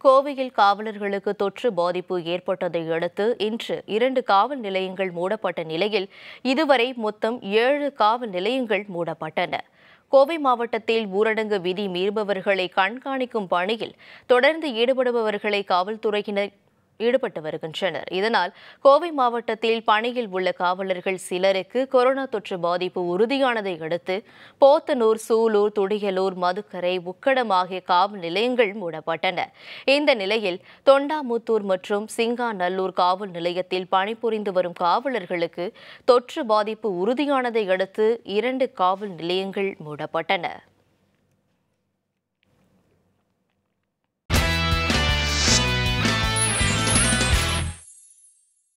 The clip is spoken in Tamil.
கோவையில் காவலர்களுக்கு தொற்று பாதிப்பு ஏற்பட்டதை அடுத்து இன்று இரண்டு காவல் நிலையங்கள் மூடப்பட்ட நிலையில் இதுவரை மொத்தம் ஏழு காவல் நிலையங்கள் மூடப்பட்டன கோவை மாவட்டத்தில் ஊரடங்கு விதி மீறுபவர்களை கண்காணிக்கும் பணியில் தொடர்ந்து ஈடுபடுபவர்களை காவல்துறையினர் ஈடுபட்டு வருகின்றனர் இதனால் கோவை மாவட்டத்தில் பணியில் உள்ள காவலர்கள் சிலருக்கு கொரோனா தொற்று பாதிப்பு உறுதியானதை அடுத்து போத்தனூர் சூலூர் துடியலூர் மதுக்கரை உக்கடம் ஆகிய காவல் நிலையங்கள் மூடப்பட்டன இந்த நிலையில் தொண்டாமுத்தூர் மற்றும் சிங்காநல்லூர் காவல் நிலையத்தில் பணிபுரிந்து வரும் காவலர்களுக்கு தொற்று பாதிப்பு உறுதியானதை அடுத்து இரண்டு காவல் நிலையங்கள் மூடப்பட்டன